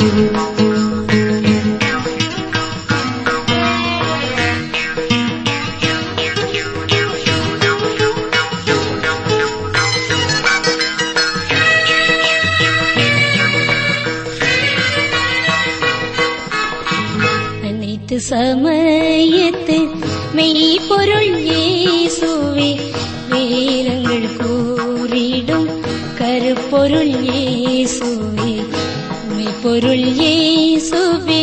அனைத்து சமயத்து மெய்ப்பொருள் இயேசுவே வேதங்கள் கூறிடும் கருப்பொருள் இயேசுவே மெய்ப்பொருள் இயேசுவே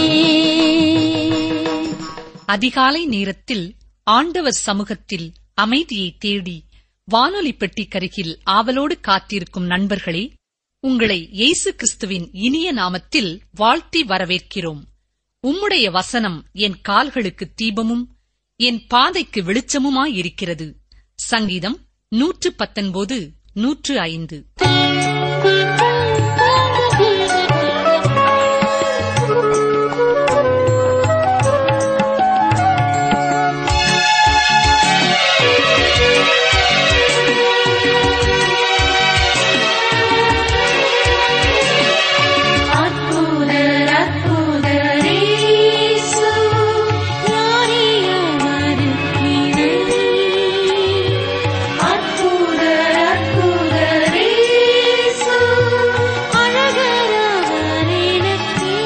அதிகாலை நேரத்தில் ஆண்டவர் சமூகத்தில் அமைதியை தேடி வானொலி பெட்டிக்கருகில் ஆவலோடு காத்திருக்கும் நண்பர்களே உங்களை இயேசு கிறிஸ்துவின் இனிய நாமத்தில் வாழ்த்தி வரவேற்கிறோம் உம்முடைய வசனம் என் கால்களுக்கு தீபமும் என் பாதைக்கு வெளிச்சமுமாயிருக்கிறது சங்கீதம் நூற்று பத்தொன்பது நூற்று ஐந்து அற்புதர் அற்புதர் இயேசு ஞானியவர் நீரே அற்புதர் அற்புதர் இயேசு அழகரவர் எனக்கே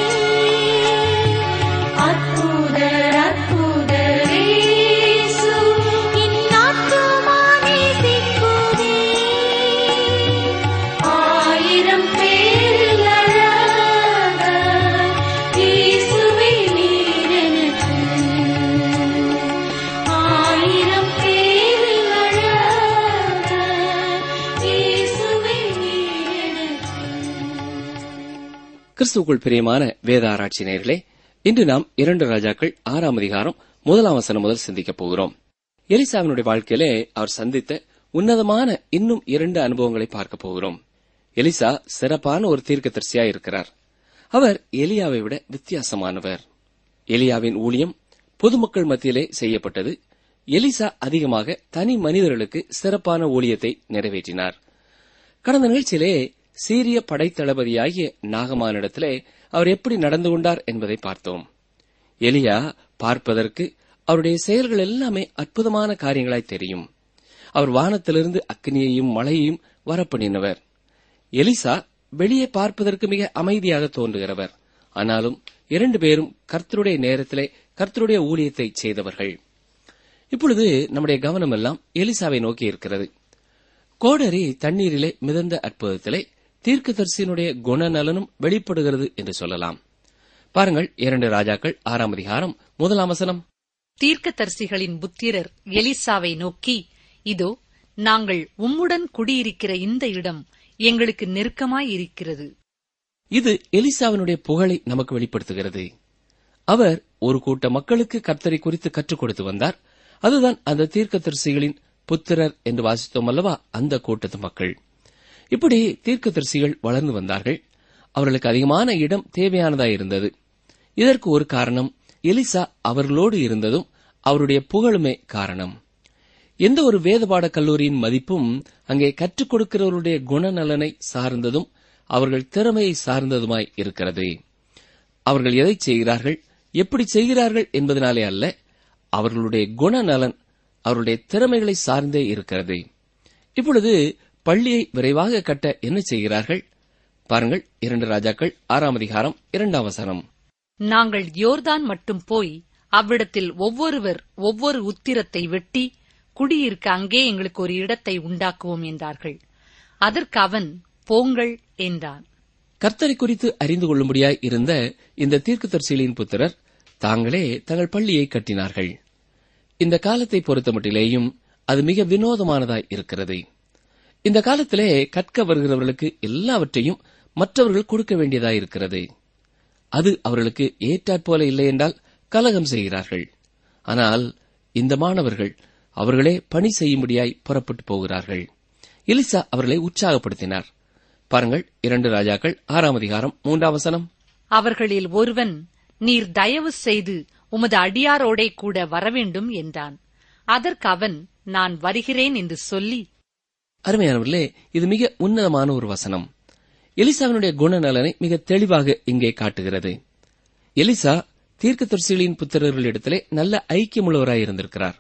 அற்புதர் அற்புதர் இயேசு இன்னாத்துமா நேசிக்குதே ஆயிரம் பேரில் அழகர் இயேசுவே நீர் எனக்கு ஆயிரம் பேரில் அழகர் இயேசுவே நீர் எனக்கு கிறிஸ்துவுக்குள் பிரியமான வேத ஆராய்ச்சி நேயர்களே இன்று நாம் இரண்டு ராஜாக்கள் ஆறாம் அதிகாரம் முதலாம் வசனம் முதல் சிந்திக்கப் போகிறோம் எலிசாவினுடைய வாழ்க்கையிலே அவர் சந்தித்த உன்னதமான இன்னும் இரண்டு அனுபவங்களை பார்க்க போகிறோம் எலிசா சிறப்பான ஒரு தீர்க்கதரிசியா இருக்கிறார் அவர் எலியாவை விட வித்தியாசமானவர் எலியாவின் ஊழியம் பொதுமக்கள் மத்தியிலே செய்யப்பட்டது எலிசா அதிகமாக தனி மனிதர்களுக்கு சிறப்பான ஊழியத்தை நிறைவேற்றினார் கடந்த நிகழ்ச்சியிலே சீரிய படைத்தளபதியாகிய நாகமானிடத்திலே அவர் எப்படி நடந்து கொண்டார் என்பதை பார்த்தோம் எலியா பார்ப்பதற்கு அவருடைய செயல்கள் எல்லாமே அற்புதமான காரியங்களாய் தெரியும் அவர் வானத்திலிருந்து அக்னியையும் மழையையும் வரப்பண்ணினவர் எலிசா வெளியே பார்ப்பதற்கு மிக அமைதியாக தோன்றுகிறவர் ஆனாலும் இரண்டு பேரும் கர்த்தருடைய நேரத்திலே கர்த்தருடைய ஊழியத்தை செய்தவர்கள் இப்பொழுது நம்முடைய கவனம் எல்லாம் எலிசாவை நோக்கி இருக்கிறது கோடரி தண்ணீரிலே மிதந்த அற்புதத்திலே தீர்க்கதரிசியினுடைய குணநலனும் வெளிப்படுகிறது என்று சொல்லலாம் பாருங்கள் இரண்டு ராஜாக்கள் ஆறாம் அதிகாரம் முதலாம் வசனம் தீர்க்கதரிசிகளின் புத்திரர் எலிசாவை நோக்கி இதோ நாங்கள் உம்முடன் குடியிருக்கிற இந்த இடம் எங்களுக்கு நெருக்கமாயிருக்கிறது இது எலிசாவினுடைய புகழை நமக்கு வெளிப்படுத்துகிறது அவர் ஒரு கூட்ட மக்களுக்கு கர்த்தரை குறித்து கற்றுக் கொடுத்து வந்தார் அதுதான் அந்த தீர்க்கதரிசிகளின் புத்திரர் என்று வாசித்தோம் அல்லவா அந்த கூட்டத்து மக்கள் இப்படி தீர்க்கதரிசிகள் வளர்ந்து வந்தார்கள் அவர்களுக்கு அதிகமான இடம் தேவையானதாயிருந்தது இதற்கு ஒரு காரணம் எலிசா அவர்களோடு இருந்ததும் அவருடைய புகழுமே காரணம் எந்த ஒரு வேதபாட கல்லூரியின் மதிப்பும் அங்கே கற்றுக் கொடுக்கிறவருடைய குணநலனை சார்ந்ததும் அவர்கள் திறமையை சார்ந்ததுமாய் இருக்கிறது அவர்கள் எதை செய்கிறார்கள் எப்படி செய்கிறார்கள் என்பதனாலே அல்ல அவர்களுடைய குணநலன் அவருடைய திறமைகளை சார்ந்தே இருக்கிறது இப்பொழுது பள்ளியை விரைவாக கட்ட என்ன செய்கிறார்கள் பாருங்கள் இரண்டு ராஜாக்கள் ஆறாம் அதிகாரம் இரண்டாம் வசனம் நாங்கள் யோர்தான் மட்டும் போய் அவ்விடத்தில் ஒவ்வொருவர் ஒவ்வொரு உத்திரத்தை வெட்டி குடியிருக்க அங்கே எங்களுக்கு ஒரு இடத்தை உண்டாக்குவோம் என்றார்கள் அதற்கு அவன் போங்கள் என்றான் கர்த்தரை குறித்து அறிந்து கொள்ளும்படியாய் இருந்த இந்த தீர்க்கதரிசிகளின் புத்திரர் தாங்களே தங்கள் பள்ளியை கட்டினார்கள் இந்த காலத்தை பொறுத்தமட்டிலேயும் அது மிக வினோதமானதாய் இருக்கிறது இந்த காலத்திலே கற்க வருகிறவர்களுக்கு எல்லாவற்றையும் மற்றவர்கள் கொடுக்க வேண்டியதாய் இருக்கிறது அது அவர்களுக்கு ஏற்றாற்போல இல்லை என்றால் கலகம் செய்கிறார்கள் ஆனால் இந்த மாணவர்கள் அவர்களே பணி செய்யும்படியாய் புறப்பட்டு போகிறார்கள் எலிசா அவர்களை உற்சாகப்படுத்தினார் பாருங்கள் இரண்டு ராஜாக்கள் ஆறாம் அதிகாரம் மூன்றாம் வசனம் அவர்களில் ஒருவன் நீர் தயவு செய்து உமது அடியாரோடே கூட வரவேண்டும் என்றான் அதற்கு அவன் நான் வருகிறேன் என்று சொல்லி அருமையானவர்களே இது மிக உன்னதமான ஒரு வசனம் எலிசாவினுடைய குணநலனை மிக தெளிவாக இங்கே காட்டுகிறது எலிசா தீர்க்கதரிசிகளின் புத்திரர்களிடத்திலே நல்ல ஐக்கியமுள்ளவராய் இருந்திருக்கிறார்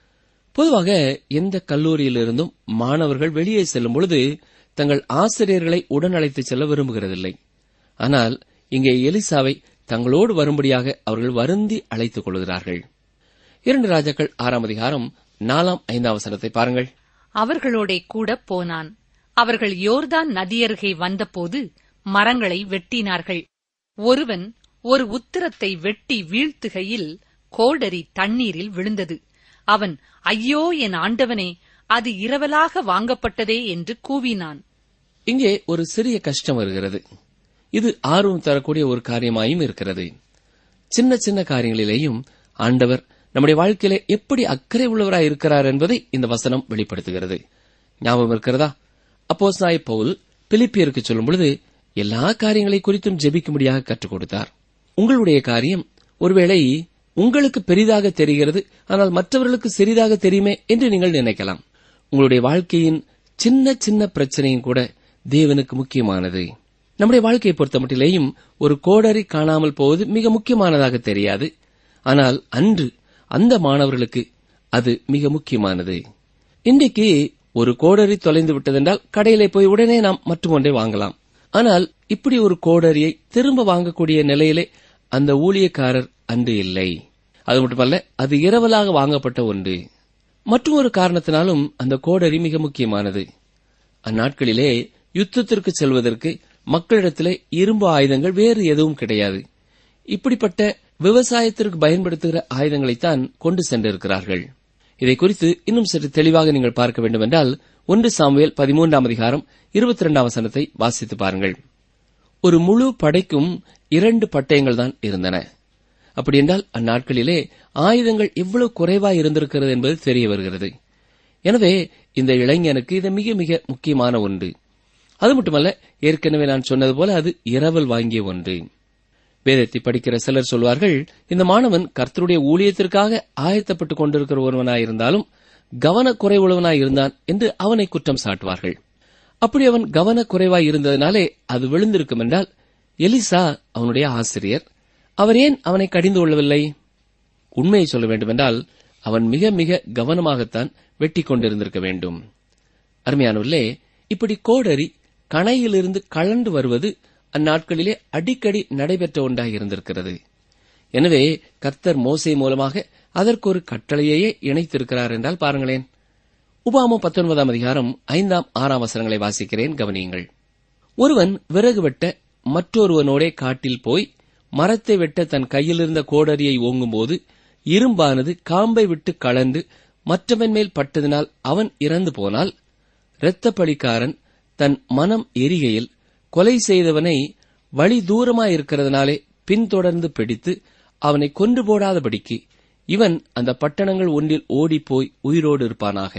பொதுவாக எந்த கல்லூரியிலிருந்தும் மாணவர்கள் வெளியே செல்லும் பொழுது தங்கள் ஆசிரியர்களை உடன் அழைத்துச் செல்ல விரும்புகிறதில்லை ஆனால் இங்கே எலிசாவை தங்களோடு வரும்படியாக அவர்கள் வருந்தி அழைத்துக் கொள்கிறார்கள் இரண்டு ராஜாக்கள் ஆறாம் அதிகாரம் நாலாம் ஐந்தாம் வசனத்தை பாருங்கள் அவர்களோடே கூட போனான் அவர்கள் யோர்தான் நதியருகே வந்தபோது மரங்களை வெட்டினார்கள் ஒருவன் ஒரு உத்திரத்தை வெட்டி வீழ்த்துகையில் கோடரி தண்ணீரில் விழுந்தது அவன் ஐயோ என் ஆண்டவனே அது இரவலாக வாங்கப்பட்டதே என்று கூவினான் இங்கே ஒரு சிறிய கஷ்டம் வருகிறது இது ஆர்வம் தரக்கூடிய ஒரு காரியமாயும் இருக்கிறது சின்ன சின்ன காரியங்களிலேயும் ஆண்டவர் நம்முடைய வாழ்க்கையிலே எப்படி அக்கறை உள்ளவராய் இருக்கிறார் என்பதை இந்த வசனம் வெளிப்படுத்துகிறது ஞாபகம் இருக்கிறதா அப்போஸ் நாய் பவுல் பிலிப்பியருக்கு சொல்லும் பொழுது எல்லா காரியங்களை குறித்தும் ஜெபிக்கும்படியாக கற்றுக் கொடுத்தார் உங்களுடைய காரியம் ஒருவேளை உங்களுக்கு பெரிதாக தெரிகிறது ஆனால் மற்றவர்களுக்கு சிறிதாக தெரியுமே என்று நீங்கள் நினைக்கலாம் உங்களுடைய வாழ்க்கையின் சின்ன சின்ன பிரச்சனையும் கூட தேவனுக்கு முக்கியமானது நம்முடைய வாழ்க்கையை பொறுத்தமட்டிலேயும் ஒரு கோடரி காணாமல் போவது மிக முக்கியமானதாக தெரியாது ஆனால் அன்று அந்த மாணவர்களுக்கு அது மிக முக்கியமானது இன்றைக்கு ஒரு கோடரி தொலைந்து விட்டதென்றால் கடையிலே போய் உடனே நாம் மற்றும் ஒன்றை வாங்கலாம் ஆனால் இப்படி ஒரு கோடரியை திரும்ப வாங்கக்கூடிய நிலையிலே அந்த ஊழியக்காரர் அன்று இல்லை அது மட்டுமல்ல அது இரவலாக வாங்கப்பட்ட ஒன்று மற்றும் ஒரு காரணத்தினாலும் அந்த கோடரி மிக முக்கியமானது அந்நாட்களிலே யுத்தத்திற்கு செல்வதற்கு மக்களிடத்திலே இரும்பு ஆயுதங்கள் வேறு எதுவும் கிடையாது இப்படிப்பட்ட விவசாயத்திற்கு பயன்படுத்துகிற ஆயுதங்களைத்தான் கொண்டு சென்றிருக்கிறார்கள் இதை குறித்து இன்னும் சற்று தெளிவாக நீங்கள் பார்க்க வேண்டும் என்றால் ஒன்று சாமுவேல் பதிமூன்றாம் அதிகாரம் இருபத்தி இரண்டாம் வசனத்தை வாசித்து பாருங்கள் ஒரு முழு படைக்கும் இரண்டு பட்டயங்கள் தான் இருந்தன அப்படி என்றால் அந்நாட்களிலே ஆயுதங்கள் எவ்வளவு குறைவாய் இருந்திருக்கிறது என்பது தெரிய வருகிறது எனவே இந்த இளைஞனுக்கு இது மிக மிக முக்கியமான ஒன்று அது மட்டுமல்ல ஏற்கனவே நான் சொன்னது போல அது இரவல் வாங்கிய ஒன்று வேதத்தை படிக்கிற சிலர் சொல்வார்கள் இந்த மாணவன் கர்த்தருடைய ஊழியத்திற்காக ஆயத்தப்பட்டுக் கொண்டிருக்கிற ஒருவனாயிருந்தாலும் கவனக்குறைவுள்ளவனாய் இருந்தான் என்று அவனை குற்றம் சாட்டுவார்கள் அப்படி அவன் கவனக்குறைவாய் இருந்ததினாலே அது விழுந்திருக்கும் என்றால் எலிசா அவனுடைய ஆசிரியர் அவர் ஏன் அவனை கடிந்து கொள்ளவில்லை உண்மையை சொல்ல வேண்டுமென்றால் அவன் மிக மிக கவனமாகத்தான் வெட்டி கொண்டிருந்திருக்க வேண்டும் அருமையானவர்களே இப்படி கோடரி கணையிலிருந்து கலண்டு வருவது அந்நாட்களிலே அடிக்கடி நடைபெற்ற ஒன்றாக இருந்திருக்கிறது எனவே கர்த்தர் மோசை மூலமாக அதற்கு ஒரு கட்டளையையே இணைத்திருக்கிறார் என்றால் பாருங்களேன் உபாமம் பத்தொன்பதாம் அதிகாரம் ஐந்தாம் ஆறாம் வசனங்களை வாசிக்கிறேன் கவனியுங்கள் ஒருவன் விறகு வெட்ட மற்றொருவனோடே காட்டில் போய் மரத்தை வெட்ட தன் கையிலிருந்த கோடரியை ஓங்கும்போது இரும்பானது காம்பை விட்டு கலந்து மற்றவன் மேல் பட்டதினால் அவன் இறந்து போனால் இரத்தப்பழிக்காரன் தன் மனம் எரிகையில் கொலை செய்தவனை வழி தூரமாயிருக்கிறதுனாலே பின்தொடர்ந்து பிடித்து அவனை கொன்று போடாதபடிக்கு இவன் அந்த பட்டணங்கள் ஒன்றில் ஓடிப்போய் உயிரோடு இருப்பானாக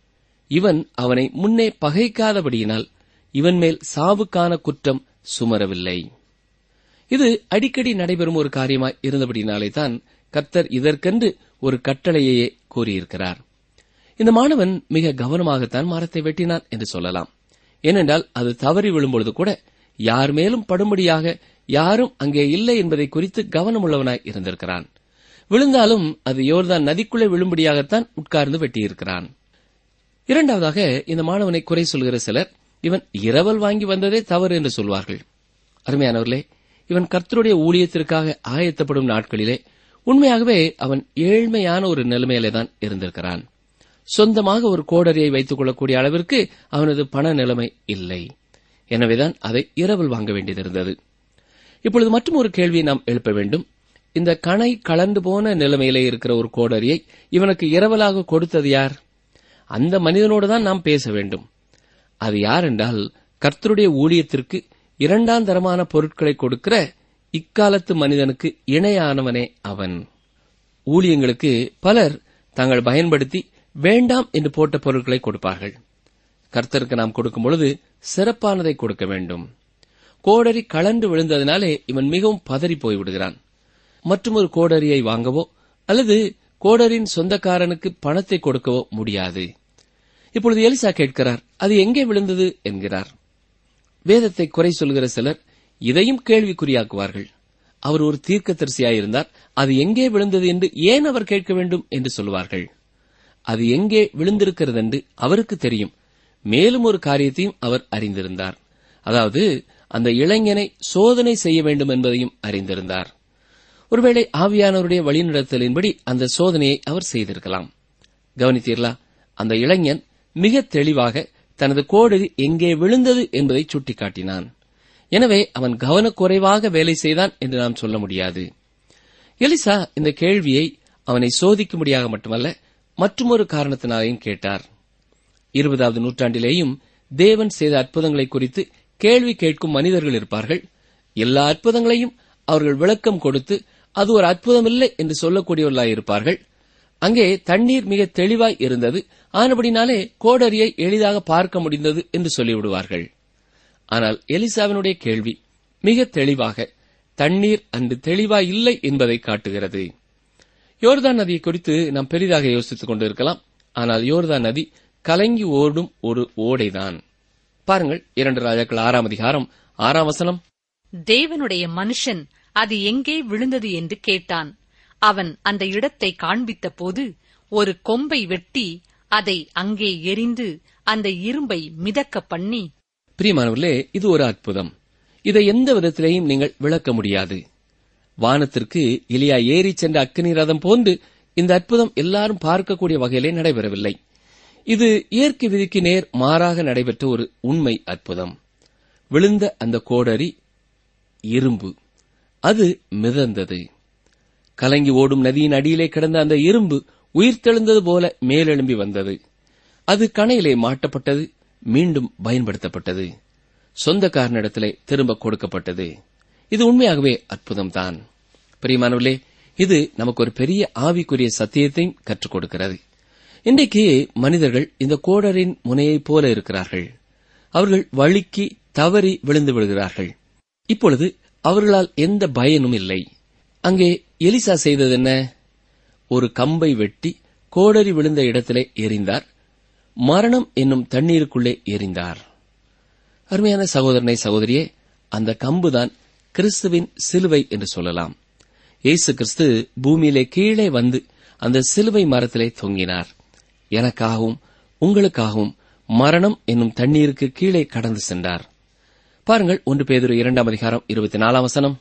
இவன் அவனை முன்னே பகைக்காதபடியினால் இவன் மேல் சாவுக்கான குற்றம் சுமரவில்லை இது அடிக்கடி நடைபெறும் ஒரு காரியமாய் இருந்தபடினாலே தான் கர்த்தர் இதற்கென்று ஒரு கட்டளையையே கூறியிருக்கிறார் இந்த மாணவன் மிக கவனமாகத்தான் மரத்தை வெட்டினான் என்று சொல்லலாம் ஏனென்றால் அது தவறி விழும்பொழுது கூட யார் மேலும் படும்படியாக யாரும் அங்கே இல்லை என்பதை குறித்து கவனமுள்ளவனாய் இருந்திருக்கிறான் விழுந்தாலும் அது யோர்தான் நதிக்குள்ளே விழும்படியாகத்தான் உட்கார்ந்து வெட்டியிருக்கிறான் இரண்டாவதாக இந்த மாணவனை குறை சொல்கிற சிலர் இவன் இரவல் வாங்கி வந்ததே தவறு என்று சொல்வார்கள் அருமையானவர்களே இவன் கர்த்தருடைய ஊழியத்திற்காக ஆயத்தப்படும் நாட்களிலே உண்மையாகவே அவன் ஏழ்மையான ஒரு நிலைமையிலே தான் இருந்திருக்கிறான் சொந்தமாக ஒரு கோடரியை வைத்துக் கொள்ளக்கூடிய அளவிற்கு அவனது பண நிலைமை இல்லை எனவேதான் அதை இரவல் வாங்க வேண்டியதிருந்தது இப்பொழுது மற்றும் ஒரு கேள்வியை நாம் எழுப்ப வேண்டும் இந்த கணை கலந்து போன நிலைமையிலே இருக்கிற ஒரு கோடரியை இவனுக்கு இரவலாக கொடுத்தது யார் அந்த மனிதனோடு தான் நாம் பேச வேண்டும் அது யார் என்றால் கர்த்தருடைய ஊழியத்திற்கு இரண்டாம் தரமான பொருட்களை கொடுக்கிற இக்காலத்து மனிதனுக்கு இணையானவனே அவன் ஊழியங்களுக்கு பலர் தாங்கள் பயன்படுத்தி வேண்டாம் என்று போட்ட பொருட்களை கொடுப்பார்கள் கர்த்தருக்கு நாம் கொடுக்கும் பொழுது சிறப்பானதை கொடுக்க வேண்டும் கோடரி கலண்டு விழுந்ததினாலே இவன் மிகவும் பதறி போய்விடுகிறான் மற்றும் ஒரு கோடரியை வாங்கவோ அல்லது கோடரின் சொந்தக்காரனுக்கு பணத்தை கொடுக்கவோ முடியாது இப்பொழுது எலிசா கேட்கிறார் அது எங்கே விழுந்தது என்கிறார் வேதத்தை குறை சொல்கிற சிலர் இதையும் கேள்விக்குறியாக்குவார்கள் அவர் ஒரு தீர்க்கதரிசியாயிருந்தார் அது எங்கே விழுந்தது என்று ஏன் அவர் கேட்க வேண்டும் என்று சொல்வார்கள் அது எங்கே விழுந்திருக்கிறது என்று அவருக்கு தெரியும் மேலும் ஒரு காரியத்தையும் அவர் அறிந்திருந்தார் அதாவது அந்த இளைஞனை சோதனை செய்ய வேண்டும் என்பதையும் அறிந்திருந்தார் ஒருவேளை ஆவியானவருடைய வழிநடத்தலின்படி அந்த சோதனையை அவர் செய்திருக்கலாம் கவனித்தீர்களா அந்த இளைஞன் மிக தெளிவாக தனது கோடரி எங்கே விழுந்தது என்பதை சுட்டிக்காட்டினான் எனவே அவன் கவனக்குறைவாக வேலை செய்தான் என்று நாம் சொல்ல முடியாது எலிசா இந்த கேள்வியை அவனை சோதிக்கும்படியாக மட்டுமல்ல மற்றுமொரு காரணத்தினாலேயும் கேட்டார் இருபதாவது நூற்றாண்டிலேயும் தேவன் செய்த அற்புதங்களை குறித்து கேள்வி கேட்கும் மனிதர்கள் இருப்பார்கள் எல்லா அற்புதங்களையும் அவர்கள் விளக்கம் கொடுத்து அது ஒரு அற்புதமில்லை என்று சொல்லக்கூடியவர்களாய் இருப்பார்கள் அங்கே தண்ணீர் மிக தெளிவாய் இருந்தது ஆனபடினாலே கோடரியை எளிதாக பார்க்க முடிந்தது என்று சொல்லிவிடுவார்கள் ஆனால் எலிசாவினுடைய கேள்வி மிக தெளிவாக தண்ணீர் அன்று தெளிவாய் இல்லை என்பதை காட்டுகிறது யோர்தான் நதியை குறித்து நாம் பெரிதாக யோசித்துக் கொண்டிருக்கலாம் ஆனால் யோர்தான் நதி கலங்கி ஓடும் ஒரு ஓடைதான் பாருங்கள் இரண்டு ராஜாக்கள் ஆறாம் அதிகாரம் ஆறாம் வசனம் தேவனுடைய மனுஷன் அது எங்கே விழுந்தது என்று கேட்டான் அவன் அந்த இடத்தை காண்பித்த போது ஒரு கொம்பை வெட்டி அதை அங்கே எரிந்து அந்த இரும்பை மிதக்க பண்ணி பிரியமானவர்களே இது ஒரு அற்புதம் இதை எந்த விதத்திலேயும் நீங்கள் விளக்க முடியாது வானத்திற்கு எலியா ஏறி சென்ற அக்கினி ரதம் போன்று இந்த அற்புதம் எல்லாரும் பார்க்கக்கூடிய வகையிலே நடைபெறவில்லை இது இயற்கை விதிக்கு நேர் மாறாக நடைபெற்ற ஒரு உண்மை அற்புதம் விழுந்த அந்த கோடரி இரும்பு அது மிதந்தது கலங்கி ஓடும் நதியின் அடியிலே கிடந்த அந்த இரும்பு உயிர்த்தெழுந்தது போல மேலெழும்பி வந்தது அது கணையிலே மாட்டப்பட்டது மீண்டும் பயன்படுத்தப்பட்டது சொந்தக்காரனிடத்திலே திரும்ப கொடுக்கப்பட்டது இது உண்மையாகவே அற்புதம்தான் பிரியமானவர்களே இது நமக்கு ஒரு பெரிய ஆவிக்குரிய சத்தியத்தையும் கற்றுக் கொடுக்கிறது இன்றைக்கு மனிதர்கள் இந்த கோடரின் முனையைப் போல இருக்கிறார்கள் அவர்கள் வழுக்கி தவறி விழுந்து விடுகிறார்கள் இப்பொழுது அவர்களால் எந்த பயனும் இல்லை அங்கே எலிசா செய்தது என்ன ஒரு கம்பை வெட்டி கோடரி விழுந்த இடத்திலே எறிந்தார் மரணம் என்னும் தண்ணீருக்குள்ளே எறிந்தார் அருமையான சகோதரனை சகோதரியே அந்த கம்புதான் கிறிஸ்துவின் சிலுவை என்று சொல்லலாம் இயேசு கிறிஸ்து பூமியிலே கீழே வந்து அந்த சிலுவை மரத்திலே தொங்கினார் எனக்காகவும் உங்களுக்காகவும் மரணம் என்னும் தண்ணீருக்கு கீழே கடந்து சென்றார் பாருங்கள் ஒன்று பேதுரு இரண்டாம் அதிகாரம் இருபத்தி நாலாம் வசனம்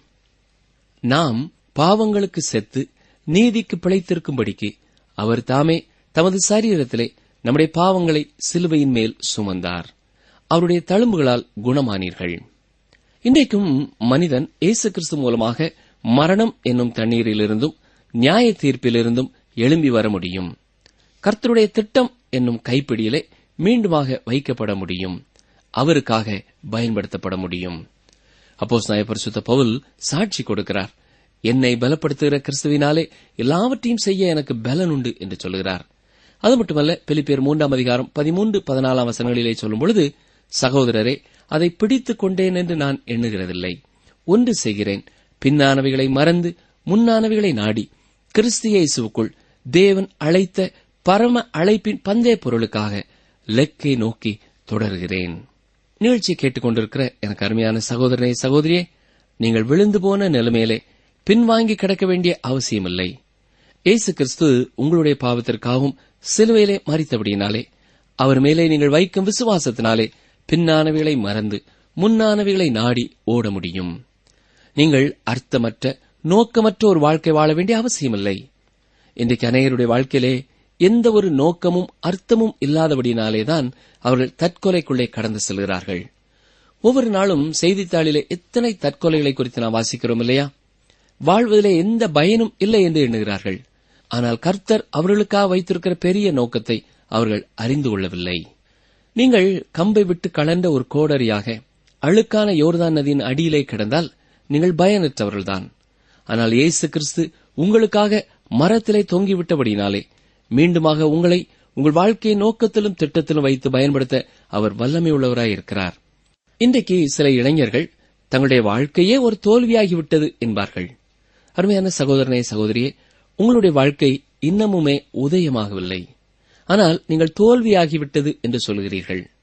நாம் பாவங்களுக்கு செத்து நீதிக்கு பிழைத்திருக்கும்படிக்கு அவர் தாமே தமது சரீரத்திலே நம்முடைய பாவங்களை சிலுவையின் மேல் சுமந்தார் அவருடைய தழும்புகளால் குணமானீர்கள் இன்றைக்கும் மனிதன் இயேசு கிறிஸ்து மூலமாக மரணம் என்னும் தண்ணீரிலிருந்தும் நியாய தீர்ப்பிலிருந்தும் எழும்பி வர முடியும் கர்த்தருடைய திட்டம் என்னும் கைப்பிடியிலே மீண்டுமாக வைக்கப்பட முடியும் அவருக்காக பயன்படுத்தப்பட முடியும் அப்போஸ் நாய பரிசுத்த பவுல் சாட்சி கொடுக்கிறார் என்னை பலப்படுத்துகிற கிறிஸ்துவினாலே எல்லாவற்றையும் செய்ய எனக்கு பலன் உண்டு என்று சொல்கிறார் அது மட்டுமல்ல பிலிப்பியர் மூன்றாம் அதிகாரம் பதிமூன்று பதினாலாம் வசனங்களிலே சொல்லும் பொழுது சகோதரரே அதை பிடித்துக் கொண்டேன் என்று நான் எண்ணுகிறதில்லை ஒன்று செய்கிறேன் பின்னானவைகளை மறந்து முன்னானவைகளை நாடி கிறிஸ்து இயேசுவுக்குள் தேவன் அழைத்த பரம அழைப்பின் பந்தய பொருளுக்காக லெக்கை நோக்கி தொடர்கிறேன் நிகழ்ச்சியை கேட்டுக்கொண்டிருக்கிற எனக்கு அருமையான சகோதரனே சகோதரியே நீங்கள் விழுந்து போன நிலைமையிலே பின்வாங்கி கிடக்க வேண்டிய அவசியமில்லை இயேசு கிறிஸ்து உங்களுடைய பாவத்திற்காகவும் சிலுவையிலே மறித்தபடியினாலே அவர் மேலே நீங்கள் வைக்கும் விசுவாசத்தினாலே பின்னானவைகளை மறந்து முன்னானவைகளை நாடி ஓட முடியும் நீங்கள் அர்த்தமற்ற நோக்கமற்ற ஒரு வாழ்க்கை வாழ வேண்டிய அவசியமில்லை இன்றைக்கு அநேகருடைய வாழ்க்கையிலே எந்த ஒரு நோக்கமும் அர்த்தமும் இல்லாதபடினாலேதான் அவர்கள் தற்கொலைக்குள்ளே கடந்து செல்கிறார்கள் ஒவ்வொரு நாளும் செய்தித்தாளிலே எத்தனை தற்கொலைகளை குறித்து நாம் வாசிக்கிறோம் இல்லையா வாழ்வதிலே எந்த பயனும் இல்லை என்று எண்ணுகிறார்கள் ஆனால் கர்த்தர் அவர்களுக்காக வைத்திருக்கிற பெரிய நோக்கத்தை அவர்கள் அறிந்து கொள்ளவில்லை நீங்கள் கம்பை விட்டு கலந்த ஒரு கோடரியாக அழுக்கான யோர்தான் நதியின் அடியிலே கிடந்தால் நீங்கள் பயனற்றவர்கள்தான் ஆனால் இயேசு கிறிஸ்து உங்களுக்காக மரத்திலே தொங்கிவிட்டபடினாலே மீண்டுமாக உங்களை உங்கள் வாழ்க்கையை நோக்கத்திலும் திட்டத்திலும் வைத்து பயன்படுத்த அவர் வல்லமை உள்ளவராயிருக்கிறார் இன்றைக்கு சில இளைஞர்கள் தங்களுடைய வாழ்க்கையே ஒரு தோல்வியாகிவிட்டது என்பார்கள் அருமையான சகோதரனே சகோதரியே உங்களுடைய வாழ்க்கை இன்னமுமே உதயமாகவில்லை ஆனால் நீங்கள் தோல்வியாகிவிட்டது என்று சொல்கிறீர்கள்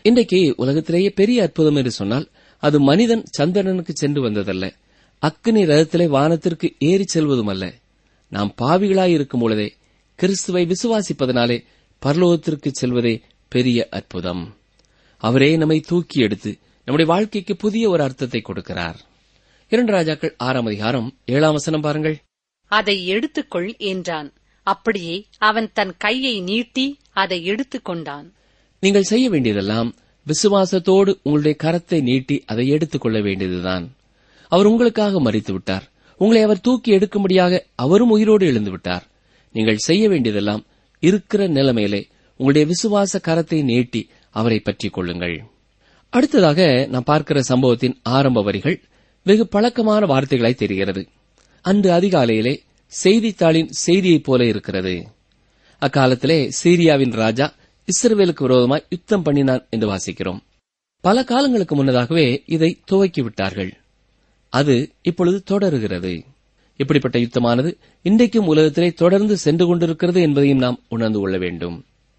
இன்றைக்கு உலகத்திலேயே பெரிய அற்புதம் என்று சொன்னால் அது மனிதன் சந்திரனுக்கு சென்று வந்ததல்ல அக்னி ரதத்திலே வானத்திற்கு ஏறிச் செல்வதுமல்ல நாம் பாவிகளாய் இருக்கும் பொழுதே கிறிஸ்துவை விசுவாசிப்பதனாலே பரலோகத்திற்கு செல்வதே பெரிய அற்புதம் அவரே நம்மை தூக்கி எடுத்து நம்முடைய வாழ்க்கைக்கு புதிய ஒரு அர்த்தத்தை கொடுக்கிறார் இரண்டு ராஜாக்கள் ஆறாம் அதிகாரம் ஏழாம் வசனம் பாருங்கள் அதை எடுத்துக்கொள் என்றான் அப்படியே அவன் தன் கையை நீட்டி அதை எடுத்துக் கொண்டான் நீங்கள் செய்ய வேண்டியதெல்லாம் விசுவாசத்தோடு உங்களுடைய கரத்தை நீட்டி அதை எடுத்துக் கொள்ள வேண்டியதுதான் அவர் உங்களுக்காக மறித்து விட்டார் உங்களை அவர் தூக்கி எடுக்கும்படியாக அவரும் உயிரோடு எழுந்து விட்டார் நீங்கள் செய்ய வேண்டியதெல்லாம் இருக்கிற நிலைமையிலே உங்களுடைய விசுவாச கரத்தை நீட்டி அவரை பற்றிக் கொள்ளுங்கள் அடுத்ததாக நாம் பார்க்கிற சம்பவத்தின் ஆரம்ப வரிகள் வெகு பழக்கமான வார்த்தைகளாய் தெரிகிறது அன்று அதிகாலையிலே செய்தித்தாளின் செய்தியைப் போல இருக்கிறது அக்காலத்திலே சீரியாவின் ராஜா இஸ்ரவேலுக்கு விரோதமாய் யுத்தம் பண்ணினான் என்று வாசிக்கிறோம் பல காலங்களுக்கு முன்னதாகவே இதை துவக்கி விட்டார்கள் அது இப்பொழுது தொடருகிறது இப்படிப்பட்ட யுத்தமானது இன்றைக்கும் உலகத்திலே தொடர்ந்து சென்று கொண்டிருக்கிறது என்பதையும் நாம் உணர்ந்து கொள்ள வேண்டும்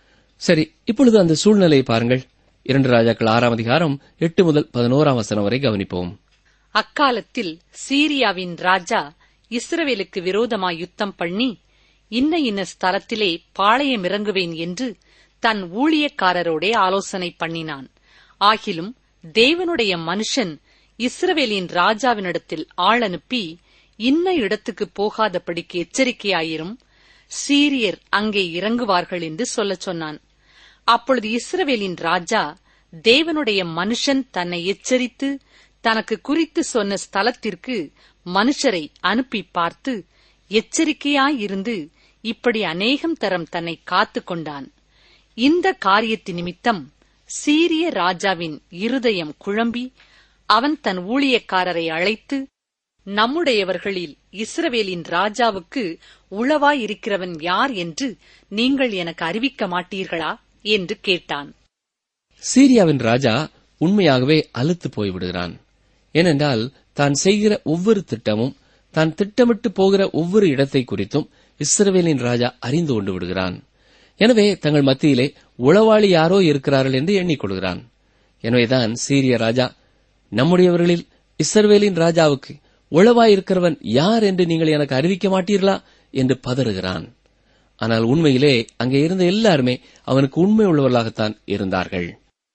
சரி இப்பொழுது அந்த சூழ்நிலையை பாருங்கள் இரண்டு ராஜாக்கள் ஆறாம் அதிகாரம் எட்டு முதல் பதினோராம் வசனம் வரை கவனிப்போம் அக்காலத்தில் சீரியாவின் ராஜா இஸ்ரவேலுக்கு விரோதமாய் யுத்தம் பண்ணி இன்ன இன்ன ஸ்தலத்திலே பாளையம் இறங்குவேன் என்று தன் ஊழியக்காரரோடே ஆலோசனை பண்ணினான் ஆகிலும் தேவனுடைய மனுஷன் இஸ்ரவேலின் ராஜாவினிடத்தில் ஆள் அனுப்பி இன்ன இடத்துக்கு போகாதபடிக்கு எச்சரிக்கையாயிரும் சீரியர் அங்கே இறங்குவார்கள் என்று சொல்லச் சொன்னான் அப்பொழுது இஸ்ரவேலின் ராஜா தேவனுடைய மனுஷன் தன்னை எச்சரித்து தனக்கு குறித்து சொன்ன ஸ்தலத்திற்கு மனுஷரை அனுப்பி பார்த்து எச்சரிக்கையாயிருந்து இப்படி அநேகம் தரம் தன்னை காத்துக் கொண்டான் இந்த காரியத்து நிமித்தம் சீரிய ராஜாவின் இருதயம் குழம்பி அவன் தன் ஊழியக்காரரை அழைத்து நம்முடையவர்களில் இஸ்ரவேலின் ராஜாவுக்கு உளவாயிருக்கிறவன் யார் என்று நீங்கள் எனக்கு அறிவிக்க மாட்டீர்களா என்று கேட்டான் சீரியாவின் ராஜா உண்மையாகவே அலுத்து போய்விடுகிறான் ஏனென்றால் தான் செய்கிற ஒவ்வொரு திட்டமும் தான் திட்டமிட்டு போகிற ஒவ்வொரு இடத்தை குறித்தும் இஸ்ரவேலின் ராஜா அறிந்து கொண்டு விடுகிறான் எனவே தங்கள் மத்தியிலே உளவாளி யாரோ இருக்கிறார்கள் என்று எண்ணிக்கொள்கிறான் எனவேதான் சீரிய ராஜா நம்முடையவர்களில் இஸ்ரவேலின் ராஜாவுக்கு உளவாயிருக்கிறவன் யார் என்று நீங்கள் எனக்கு அறிவிக்க மாட்டீர்களா என்று பதறுகிறான் ஆனால் உண்மையிலே அங்கே இருந்த எல்லாருமே அவனுக்கு உண்மை உள்ளவர்களாகத்தான் இருந்தார்கள்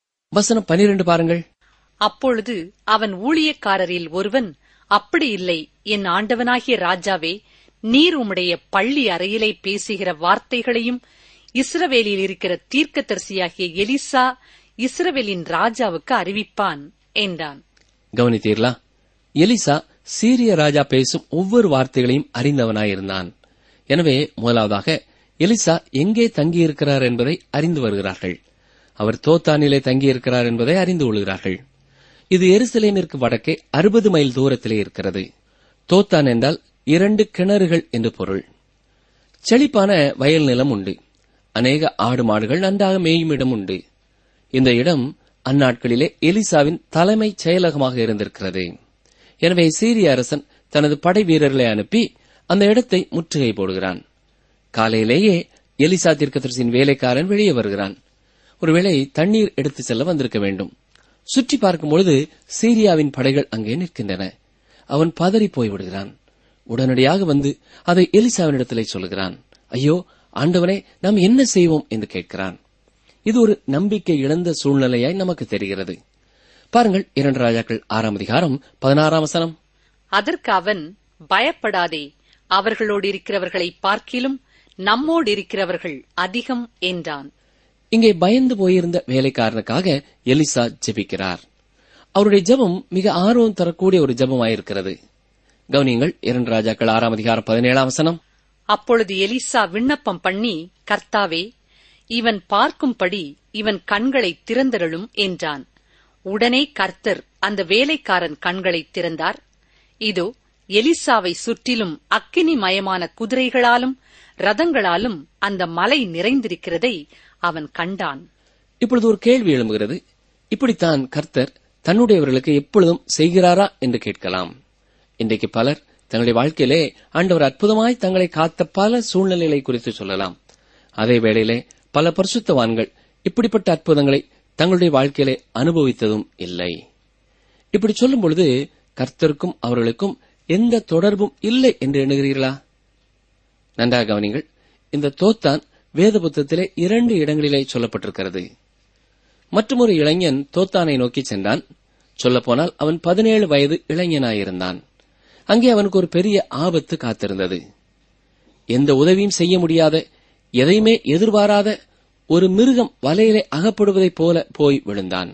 வசனம் பனிரெண்டு பாருங்கள் அப்பொழுது அவன் ஊழியக்காரரில் ஒருவன் அப்படி இல்லை என் ஆண்டவனாகிய ராஜாவே நீர் உம்முடைய பள்ளி அறையிலே பேசுகிற வார்த்தைகளையும் இஸ்ரவேலில் இருக்கிற தீர்க்கதரிசியாகிய எலிசா இஸ்ரவேலின் ராஜாவுக்கு அறிவிப்பான் என்றான் கவனித்தீர்களா எலிசா சீரிய ராஜா பேசும் ஒவ்வொரு வார்த்தைகளையும் அறிந்தவனாயிருந்தான் எனவே முதலாவதாக எலிசா எங்கே தங்கியிருக்கிறார் என்பதை அறிந்து வருகிறார்கள் அவர் தோத்தானிலே தங்கியிருக்கிறார் என்பதை அறிந்து கொள்கிறார்கள் இது எருசலேமிற்கு வடக்கே அறுபது மைல் தூரத்திலே இருக்கிறது தோத்தான் என்றால் இரண்டு கிணறுகள் என்று பொருள் செழிப்பான வயல் நிலம் உண்டு அநேக ஆடு மாடுகள் நன்றாக மேயும் இடம் உண்டு இந்த இடம் அந்நாட்களிலே எலிசாவின் தலைமைச் செயலகமாக இருந்திருக்கிறது எனவே சீரிய அரசன் தனது படை வீரர்களை அனுப்பி அந்த இடத்தை முற்றுகை போடுகிறான் காலையிலேயே எலிசா தீர்க்கதரிசியின் வேலைக்காரன் வெளியே வருகிறான் ஒருவேளை தண்ணீர் எடுத்துச் செல்ல வந்திருக்க வேண்டும் சுற்றி பார்க்கும் பொழுது சீரியாவின் படைகள் அங்கே நிற்கின்றன அவன் பதறி போய்விடுகிறான் உடனடியாக வந்து அதை எலிசாவினிடத்திலே சொல்லுகிறான் ஐயோ ஆண்டவனே நாம் என்ன செய்வோம் என்று கேட்கிறான் இது ஒரு நம்பிக்கை இழந்த சூழ்நிலையாய் நமக்கு தெரிகிறது பாருங்கள் இரண்டு ராஜாக்கள் ஆறாம் அதிகாரம் பதினாறாம் வசனம் அதற்கு அவன் பயப்படாதே அவர்களோடு இருக்கிறவர்களை பார்க்கிலும் நம்மோடு இருக்கிறவர்கள் அதிகம் என்றான் இங்கே பயந்து போயிருந்த வேலைக்காரனுக்காக எலிசா ஜெபிக்கிறார் அவருடைய ஜெபம் மிக ஆர்வம் தரக்கூடிய ஒரு ஜெபமாயிருக்கிறது கவனியங்கள் இரண்டு ராஜாக்கள் ஆறாம் அதிகாரம் பதினேழாம் வசனம் அப்பொழுது எலிசா விண்ணப்பம் பண்ணி கர்த்தாவே இவன் பார்க்கும்படி இவன் கண்களை திறந்தருளும் என்றான் உடனே கர்த்தர் அந்த வேலைக்காரன் கண்களை திறந்தார் இதோ எலிசாவை சுற்றிலும் அக்கினி மயமான குதிரைகளாலும் ரதங்களாலும் அந்த மலை நிறைந்திருக்கிறதை அவன் கண்டான் இப்பொழுது ஒரு கேள்வி எழும்புகிறது இப்படித்தான் கர்த்தர் தன்னுடையவர்களுக்கு எப்பொழுதும் செய்கிறாரா என்று கேட்கலாம் இன்றைக்கு பலர் தங்களுடைய வாழ்க்கையிலே ஆண்டவர் அற்புதமாய் தங்களை காத்த பல சூழ்நிலைகளை குறித்து சொல்லலாம் அதே வேளையிலே பல பரிசுத்தவான்கள் இப்படிப்பட்ட அற்புதங்களை தங்களுடைய வாழ்க்கையிலே அனுபவித்ததும் இல்லை இப்படி சொல்லும் பொழுது கர்த்தருக்கும் அவர்களுக்கும் எந்த தொடர்பும் இல்லை என்று எண்ணுகிறீர்களா நன்றாக கவனிங்கள் இந்த தோத்தான் வேத புத்தகத்திலே இரண்டு இடங்களிலே சொல்லப்பட்டிருக்கிறது மற்றொரு இளைஞன் தோத்தானை நோக்கி சென்றான் சொல்லப்போனால் அவன் பதினேழு வயது இளைஞனாயிருந்தான் அங்கே அவனுக்கு ஒரு பெரிய ஆபத்து காத்திருந்தது எந்த உதவியும் செய்ய முடியாத எதையுமே எதிர்பாராத ஒரு மிருகம் வலையிலே அகப்படுவதைப் போல போய் விழுந்தான்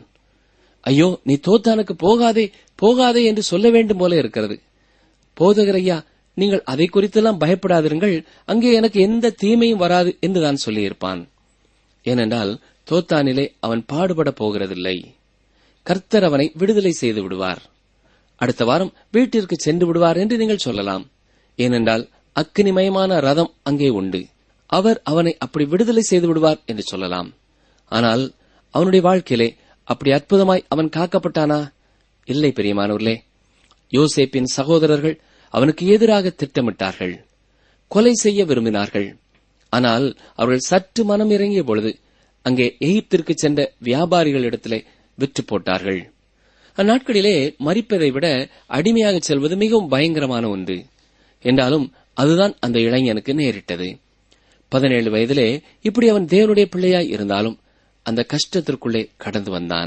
ஐயோ நீ தோத்தானுக்கு போகாதே போகாதே என்று சொல்ல வேண்டும் போல இருக்கிறது போதகர் ஐயா நீங்கள் அதை குறித்தெல்லாம் பயப்படாதிருங்கள் அங்கே எனக்கு எந்த தீமையும் வராது என்று தான் சொல்லியிருப்பான் ஏனென்றால் தோத்தானிலே அவன் பாடுபட போகிறதில்லை கர்த்தர் அவனை விடுதலை செய்து விடுவார் அடுத்த வாரம் வீட்டிற்கு சென்று விடுவார் என்று நீங்கள் சொல்லலாம் ஏனென்றால் அக்கினிமயமான ரதம் அங்கே உண்டு அவர் அவனை அப்படி விடுதலை செய்து விடுவார் என்று சொல்லலாம் ஆனால் அவனுடைய வாழ்க்கையிலே அப்படி அற்புதமாய் அவன் காக்கப்பட்டானா இல்லை பெரியமானவர்களே யோசேப்பின் சகோதரர்கள் அவனுக்கு எதிராக திட்டமிட்டார்கள் கொலை செய்ய விரும்பினார்கள் ஆனால் அவர்கள் சற்று மனம் இறங்கிய பொழுது அங்கே எகிப்திற்கு சென்ற வியாபாரிகளிடத்திலே விற்று போட்டார்கள் அந்நாட்களிலே மறிப்பதை விட அடிமையாக செல்வது மிகவும் பயங்கரமான ஒன்று என்றாலும் அதுதான் அந்த இளைஞனுக்கு நேரிட்டது பதினேழு வயதிலே இப்படி அவன் தேவனுடைய பிள்ளையாய் இருந்தாலும் அந்த கஷ்டத்திற்குள்ளே கடந்து வந்தான்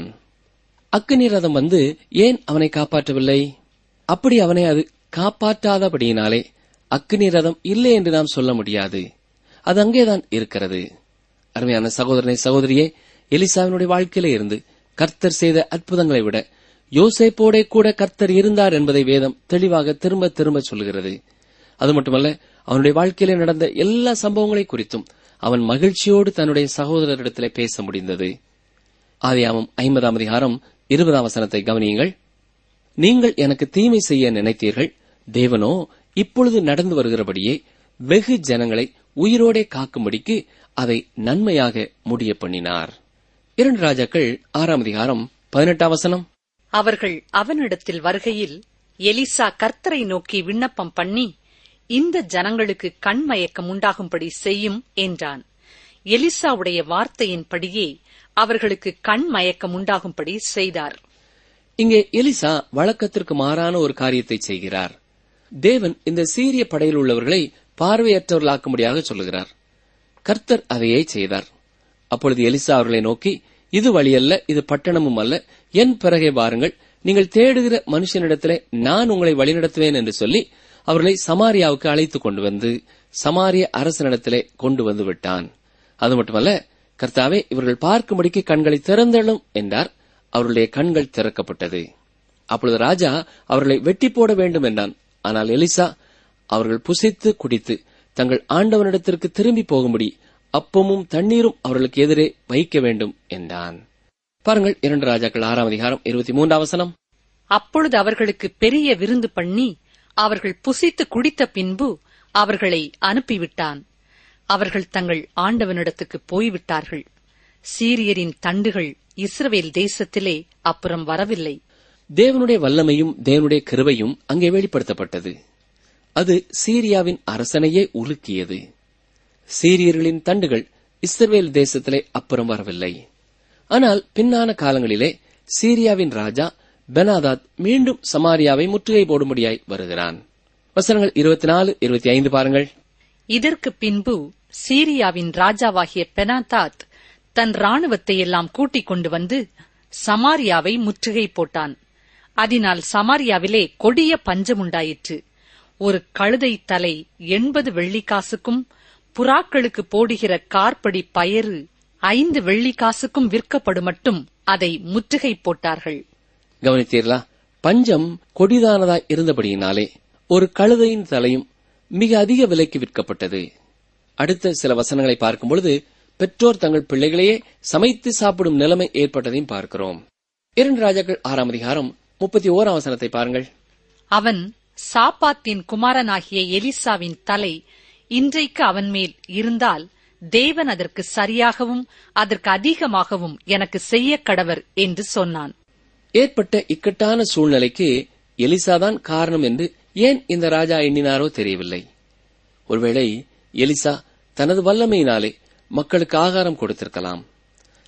அக்னி ரதம் வந்து ஏன் அவனை காப்பாற்றவில்லை அப்படி அவனை அது காப்பாற்றாதபடியினாலே அக்னி ரதம் இல்லை என்று நாம் சொல்ல முடியாது அது அங்கேதான் இருக்கிறது அருமையான சகோதரனை சகோதரியே எலிசாவினுடைய வாழ்க்கையிலே இருந்து கர்த்தர் செய்த அற்புதங்களை விட யோசேப்போடே கூட கர்த்தர் இருந்தார் என்பதை வேதம் தெளிவாக திரும்ப திரும்ப சொல்கிறது அது மட்டுமல்ல அவனுடைய வாழ்க்கையிலே நடந்த எல்லா சம்பவங்களை குறித்தும் அவன் மகிழ்ச்சியோடு தன்னுடைய சகோதரரிடத்திலே பேச முடிந்தது ஆதியாமம் ஐம்பதாம் அதிகாரம் இருபதாம் வசனத்தை கவனியுங்கள் நீங்கள் எனக்கு தீமை செய்ய நினைத்தீர்கள் தேவனோ இப்பொழுது நடந்து வருகிறபடியே வெகு ஜனங்களை உயிரோடே காக்கும்படிக்கு அதை நன்மையாக முடிய பண்ணினார் இரண்டு ராஜாக்கள் ஆறாம் அதிகாரம் பதினெட்டாம் வசனம் அவர்கள் அவனிடத்தில் வருகையில் எலிசா கர்த்தரை நோக்கி விண்ணப்பம் பண்ணி இந்த ஜனங்களுக்கு கண் மயக்கம் உண்டாகும்படி செய்யும் என்றான் எலிசாவுடைய வார்த்தையின்படியே அவர்களுக்கு கண் மயக்கம் உண்டாகும்படி செய்தார் இங்கே எலிசா வழக்கத்திற்கு மாறான ஒரு காரியத்தை செய்கிறார் தேவன் இந்த சீரிய படையில் உள்ளவர்களை பார்வையற்றவர்களாக்கும்படியாக சொல்லுகிறார் கர்த்தர் அதையே செய்தார் அப்பொழுது எலிசா அவர்களை நோக்கி இது வழியல்ல இது பட்டணமும் அல்ல என் பிறகே வாருங்கள் நீங்கள் தேடுகிற மனுஷனிடத்திலே நான் உங்களை வழிநடத்துவேன் என்று சொல்லி அவர்களை சமாரியாவுக்கு அழைத்துக் கொண்டு வந்து சமாரிய அரசனிடத்திலே கொண்டு வந்து விட்டான் அது மட்டுமல்ல கர்த்தாவே இவர்கள் பார்க்கும்படிக்கு கண்களை திறந்தள்ளும் என்றார் அவர்களுடைய கண்கள் திறக்கப்பட்டது அப்பொழுது ராஜா அவர்களை வெட்டி போட வேண்டும் என்றான் ஆனால் எலிசா அவர்கள் புசித்து குடித்து தங்கள் ஆண்டவனிடத்திற்கு திரும்பி போகும்படி அப்பமும் தண்ணீரும் அவர்களுக்கு எதிரே வைக்க வேண்டும் என்றான் பாருங்கள் இரண்டு ராஜாக்கள் ஆறாம் அதிகாரம் இருபத்தி மூன்றாம் வசனம் அப்பொழுது அவர்களுக்கு பெரிய விருந்து பண்ணி அவர்கள் புசித்து குடித்த பின்பு அவர்களை அனுப்பிவிட்டான் அவர்கள் தங்கள் ஆண்டவனிடத்துக்கு போய்விட்டார்கள் சீரியரின் தண்டுகள் இஸ்ரவேல் தேசத்திலே அப்புறம் வரவில்லை தேவனுடைய வல்லமையும் தேவனுடைய கிருபையும் அங்கே வெளிப்படுத்தப்பட்டது அது சீரியாவின் அரசனையே உலுக்கியது சீரியர்களின் தண்டுகள் இஸ்ரவேல் தேசத்திலே அப்புறம் வரவில்லை ஆனால் பின்னான காலங்களிலே சீரியாவின் ராஜா பெனாதாத் மீண்டும் சமாரியாவை முற்றுகை போடும்படியாய் வருகிறான் வசனங்கள் இருபத்தி நாலு இருபத்தி ஐந்து பாருங்கள் இதற்கு பின்பு சீரியாவின் ராஜாவாகிய பெனாதாத் தன் ராணுவத்தை எல்லாம் கூட்டிக் கொண்டு வந்து சமாரியாவை முற்றுகை போட்டான் அதனால் சமாரியாவிலே கொடிய பஞ்சமுண்டாயிற்று ஒரு கழுதை தலை எண்பது வெள்ளிக்காசுக்கும் புறாக்களுக்கு போடுகிற கார்படி பயறு ஐந்து வெள்ளிக்காசுக்கும் விற்கப்படுமட்டும் அதை முற்றுகை போட்டார்கள் கவனித்தீர்களா பஞ்சம் கொடிதானதாய் இருந்தபடியினாலே ஒரு கழுதையின் தலையும் மிக அதிக விலைக்கு விற்கப்பட்டது அடுத்த சில வசனங்களை பார்க்கும் பொழுது பெற்றோர் தங்கள் பிள்ளைகளையே சமைத்து சாப்பிடும் நிலைமை ஏற்பட்டதையும் பார்க்கிறோம் இரண்டு ராஜாக்கள் ஆறாம் அதிகாரம் முப்பத்தி ஓராம் வசனத்தை பாருங்கள் அவன் சாப்பாத்தின் குமாரனாகிய எலிசாவின் தலை இன்றைக்கு அவன் மேல் இருந்தால் தேவன் அதற்கு சரியாகவும் அதற்கு அதிகமாகவும் எனக்கு செய்ய கடவர் என்று சொன்னான் ஏற்பட்ட இக்கட்டான சூழ்நிலைக்கு எலிசாதான் காரணம் என்று ஏன் இந்த ராஜா எண்ணினாரோ தெரியவில்லை ஒருவேளை எலிசா தனது வல்லமையினாலே மக்களுக்கு ஆகாரம் கொடுத்திருக்கலாம்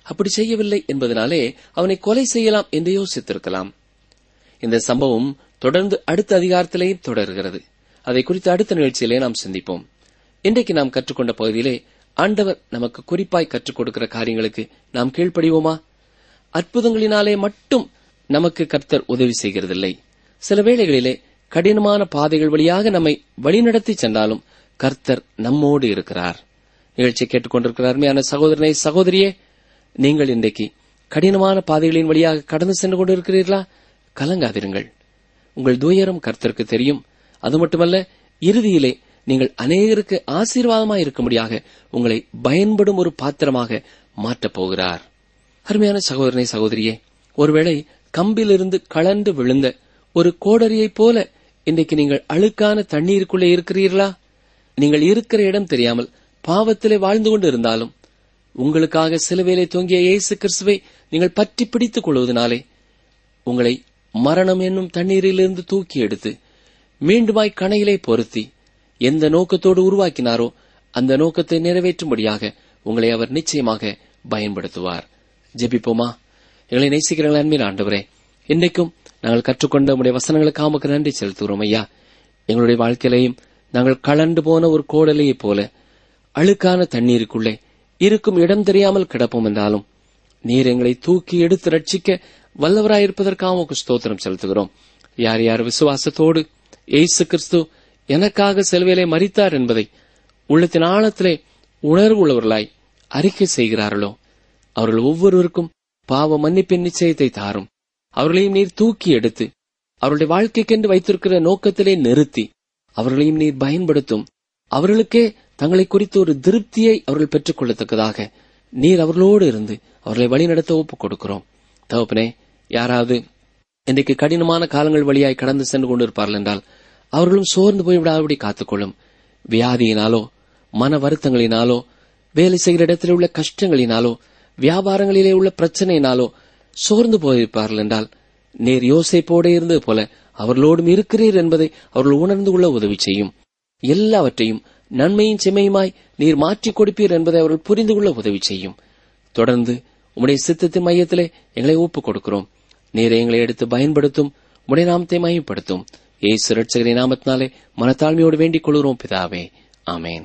அப்படி செய்யவில்லை என்பதனாலே அவனை கொலை செய்யலாம் என்று யோசித்திருக்கலாம் இந்த சம்பவம் தொடர்ந்து அடுத்த அதிகாரத்திலேயும் தொடர்கிறது அதை குறித்து அடுத்த நிகழ்ச்சியிலே நாம் சிந்திப்போம் இன்றைக்கு நாம் கற்றுக்கொண்ட பகுதியிலே ஆண்டவர் நமக்கு குறிப்பாய் கற்றுக் கொடுக்கிற காரியங்களுக்கு நாம் கீழ்ப்படிவோமா அற்புதங்களினாலே மட்டும் நமக்கு கர்த்தர் உதவி செய்கிறதில்லை சில வேளைகளிலே கடினமான பாதைகள் வழியாக நம்மை வழிநடத்தி சென்றாலும் கர்த்தர் நம்மோடு இருக்கிறார் நிகழ்ச்சியை கேட்டுக்கொண்டிருக்கிற அருமையான சகோதரனை சகோதரியே நீங்கள் இன்றைக்கு கடினமான பாதைகளின் வழியாக கடந்து சென்று கொண்டிருக்கிறீர்களா கலங்காதிருங்கள் உங்கள் துயரம் கர்த்தருக்கு தெரியும் அது மட்டுமல்ல இறுதியிலே நீங்கள் அநேகருக்கு ஆசீர்வாதமாய் இருக்கும்படியாக உங்களை பயன்படும் ஒரு பாத்திரமாக மாற்றப் போகிறார் அருமையான சகோதரனை சகோதரியே ஒருவேளை கம்பிலிருந்து கலண்டு விழுந்த ஒரு கோடரியைப் போல இன்றைக்கு நீங்கள் அழுக்கான தண்ணீருக்குள்ளே இருக்கிறீர்களா நீங்கள் இருக்கிற இடம் தெரியாமல் பாவத்திலே வாழ்ந்து கொண்டு இருந்தாலும் உங்களுக்காக சிலுவையிலே தொங்கிய இயேசு கிறிஸ்துவை நீங்கள் பற்றி பிடித்துக் கொள்வதனாலே உங்களை மரணம் என்னும் தண்ணீரிலிருந்து தூக்கி எடுத்து மீண்டுமாய் கணையிலே பொருத்தி எந்த நோக்கத்தோடு உருவாக்கினாரோ அந்த நோக்கத்தை நிறைவேற்றும்படியாக உங்களை அவர் நிச்சயமாக பயன்படுத்துவார் ஜெபிப்போமா எங்களை நேசிக்கிற அன்பின் ஆண்டவரே இன்றைக்கும் நாங்கள் கற்றுக்கொண்ட உடைய வசனங்களுக்கு ஆமக்கு நன்றி செலுத்துகிறோம் ஐயா எங்களுடைய வாழ்க்கையிலையும் நாங்கள் கலண்டு போன ஒரு கோடலையைப் போல அழுக்கான தண்ணீருக்குள்ளே இருக்கும் இடம் தெரியாமல் கிடப்போம் என்றாலும் நீர் எங்களை தூக்கி எடுத்து ரட்சிக்க வல்லவராயிருப்பதற்காக உமக்கு ஸ்தோத்திரம் செலுத்துகிறோம் யார் யார் விசுவாசத்தோடு ஏசு கிறிஸ்து எனக்காக செல்வியலை மறித்தார் என்பதை உள்ளத்தின் ஆழத்திலே உணர்வு உள்ளவர்களாய் அறிக்கை செய்கிறார்களோ அவர்கள் ஒவ்வொருவருக்கும் பாவ மன்னிப்பின் நிச்சயத்தை தாரும் அவர்களையும் நீர் தூக்கி எடுத்து அவருடைய வாழ்க்கைக்கென்று வைத்திருக்கிற நோக்கத்திலே நிறுத்தி அவர்களையும் நீர் பயன்படுத்தும் அவர்களுக்கே தங்களை குறித்து ஒரு திருப்தியை அவர்கள் பெற்றுக் கொள்ளத்தக்கதாக நீர் அவர்களோடு இருந்து அவர்களை வழிநடத்த ஒப்புக் கொடுக்கிறோம் தகப்பனே யாராவது இன்றைக்கு கடினமான காலங்கள் வழியாய் கடந்து சென்று கொண்டிருப்பார்கள் என்றால் அவர்களும் சோர்ந்து போய்விடாதபடி காத்துக்கொள்ளும் வியாதியினாலோ மன வருத்தங்களினாலோ வேலை செய்கிற இடத்தில் உள்ள கஷ்டங்களினாலோ வியாபாரங்களிலே உள்ள பிரச்சனையினாலோ சோர்ந்து போயிருப்பார்கள் என்றால் நேர் யோசைப்போடே இருந்தது போல அவர்களோடும் இருக்கிறீர் என்பதை அவர்கள் உணர்ந்து கொள்ள உதவி செய்யும் எல்லாவற்றையும் நன்மையும் செம்மையுமாய் நீர் மாற்றிக் கொடுப்பீர் என்பதை அவர்கள் புரிந்து கொள்ள உதவி செய்யும் தொடர்ந்து உம்முடைய சித்தத்தின் மையத்திலே எங்களை ஒப்புக் கொடுக்கிறோம் நீரை எங்களை எடுத்து பயன்படுத்தும் உடைய நாமத்தை மையப்படுத்தும் ஏசு ரட்சகரின் நாமத்தினாலே மனத்தாழ்மையோடு வேண்டிக் கொள்கிறோம் பிதாவே ஆமேன்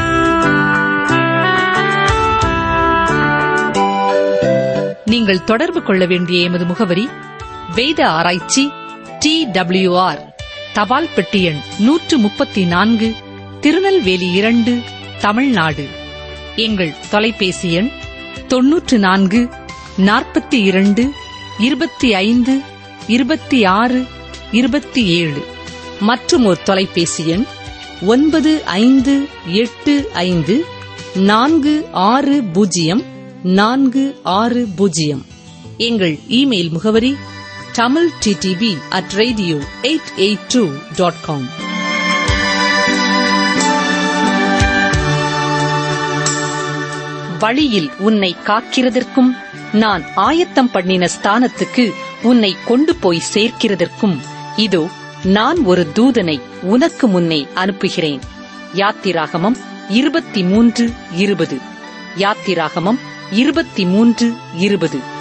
நீங்கள் தொடர்பு கொள்ள வேண்டிய எமது முகவரி வேத ஆராய்ச்சி டி ஆர் தபால் பெட்டி எண் நூற்று முப்பத்தி நான்கு திருநெல்வேலி இரண்டு தமிழ்நாடு எங்கள் தொலைபேசி எண் தொன்னூற்று நான்கு நாற்பத்தி இரண்டு இருபத்தி ஐந்து இருபத்தி ஆறு இருபத்தி ஏழு மற்றும் ஒரு தொலைபேசி எண் ஒன்பது ஐந்து எட்டு ஐந்து நான்கு ஆறு பூஜ்ஜியம் நான்கு ஆறு பூஜ்ஜியம் எங்கள் இமெயில் முகவரி Tamil DTV at radio eight eight two dot com வழியில் உன்னை காக்கிறதற்கும் நான் ஆயத்தம் பண்ணின ஸ்தானத்துக்கு உன்னை கொண்டு போய் சேர்க்கிறதற்கும் இதோ நான் ஒரு தூதனை உனக்கு முன்னே அனுப்புகிறேன் யாத்திராகமம் இருபத்தி மூன்று இருபது யாத்திராகமம் இருபத்தி மூன்று இருபது